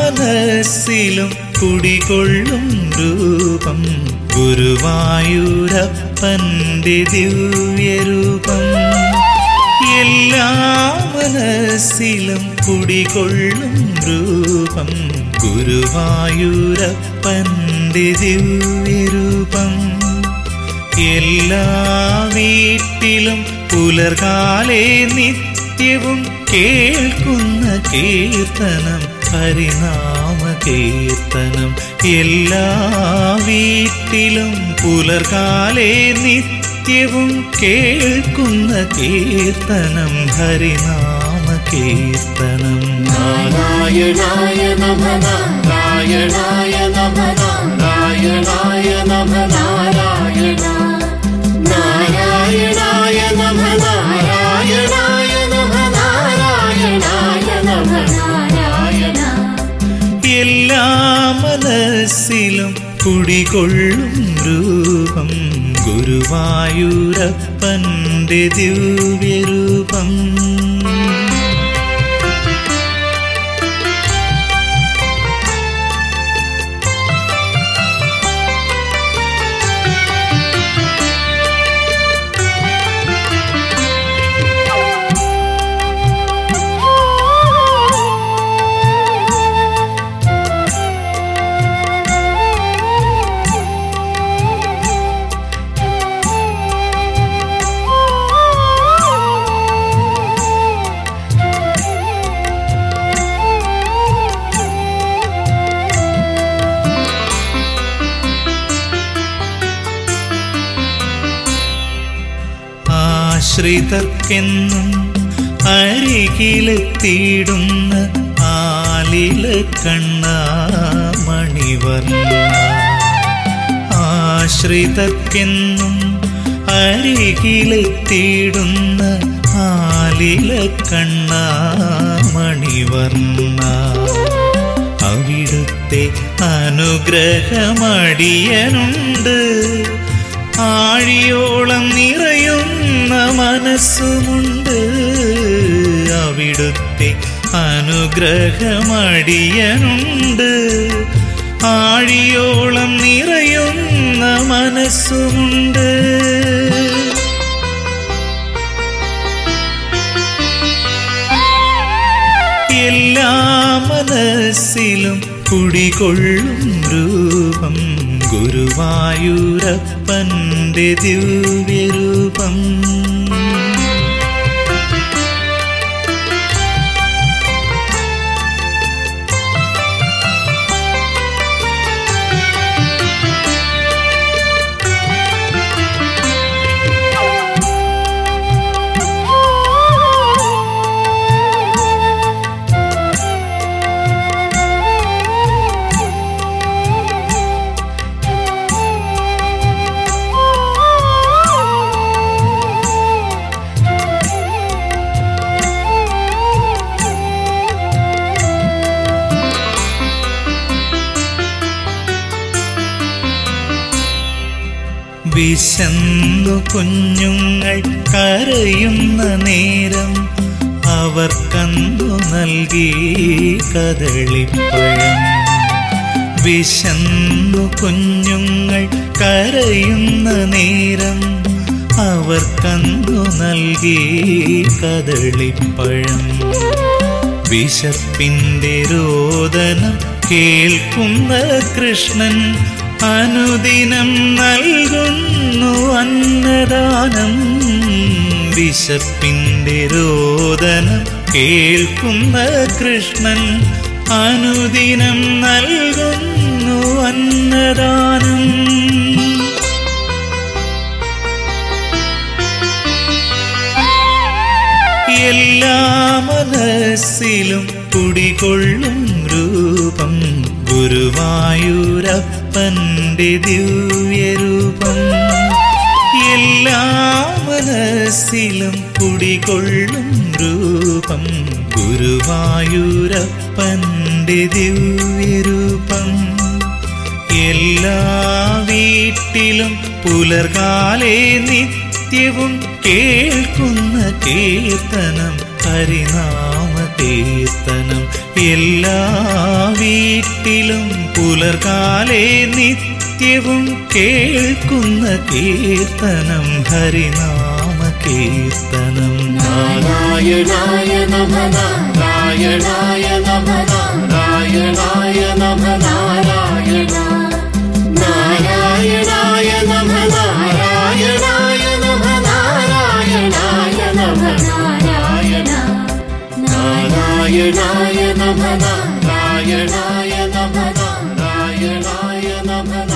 മനസ്സിലും കുടികൊള്ളും രൂപം ഗുരുവായൂരപ്പന്റെ ദിവ്യരൂപം എല്ലാ മനസ്സിലും കുടികൊള്ളും രൂപം ഗുരുവായൂരപ്പന്റെ ദിവ്യരൂപം എല്ലാ വീട്ടിലും പുലർകാലെ നിത്യവും കേൾക്കുന്ന കീർത്തനം ഹരിനാമ കീർത്തനം എല്ലാ വീട്ടിലും പുലർകാലെ നിത്യവും കേൾക്കുന്ന കീർത്തനം ഹരിനാമ കീർത്തനം നാരായണായ നമ നാരായണായ നമ നാരായണായ നമ നാരായണ നാരായണായ നമ നാരായണായ നമ നാരായണായ നമ നാരായണ എല്ലാ മനസ്സിലും കുടികൊള്ളും രൂപം ഗുരുവായൂരപ്പന്റെ ദിവ്യരൂപം ആശ്രിതർക്കെന്നും അരികിലെത്തിയിടുന്ന ആലില കണ്ണാമണിവർണ്ണ ആശ്രിതർക്കെന്നും അരികിലെത്തിയിടുന്ന ആലില കണ്ണാമണിവർണ്ണ അവിടുത്തെ അനുഗ്രഹമടിയനുണ്ട് ആഴിയോളം നിറയുന്ന മനസ്സുമുണ്ട് അവിടുത്തെ അനുഗ്രഹമടിയനുണ്ട് ആഴിയോളം നിറയുന്ന മനസ്സുമുണ്ട് എല്ലാ മനസ്സിലും കുടികൊള്ളും രൂപം ഗുരുവായൂരപ്പന്റെ ദിവ്യരൂപം വിശന്നു കുഞ്ഞുങ്ങൾ കരയുന്ന നേരം അവർക്കന്നു നൽകി കദളിപ്പഴം വിശന്നു കുഞ്ഞുങ്ങൾ കരയുന്ന നേരം അവർക്കന്നു നൽകി കദളിപ്പഴം വിശപ്പിന്റെ രോദനം കേൾക്കുന്ന കൃഷ്ണൻ അനുദിനം നൽകുന്നു അന്നദാനം വിശപ്പിന്റെ രോദനം കേൾക്കുന്ന കൃഷ്ണൻ അനുദിനം നൽകുന്നു അന്നദാനം എല്ലാ മനസ്സിലും കുടികൊള്ളും രൂപം ഗുരുവായൂരപ്പന്റെ ദിവ്യരൂപം എല്ലാ മനസ്സിലും കുടികൊള്ളും രൂപം ഗുരുവായൂരപ്പന്റെ ദിവ്യരൂപം എല്ലാ വീട്ടിലും പുലർകാലെ നിത്യവും കേൾക്കുന്ന കീർത്തനം ഹരിനാമ കീർത്തനം എല്ലാ വീട്ടിലും പുലർകാലെ നിത്യവും കേൾക്കുന്ന കീർത്തനം ഹരിനാമ കീർത്തനം നാരായണായ നമ നാരായണായ നമ നാരായണായ നമ നാരായണ നാരായണായ നമ നാരായണായ നമ നാരായണായ നമ നാരായണ നാരായണായ നമ നാരായണായ നമ നാരായണായ നമ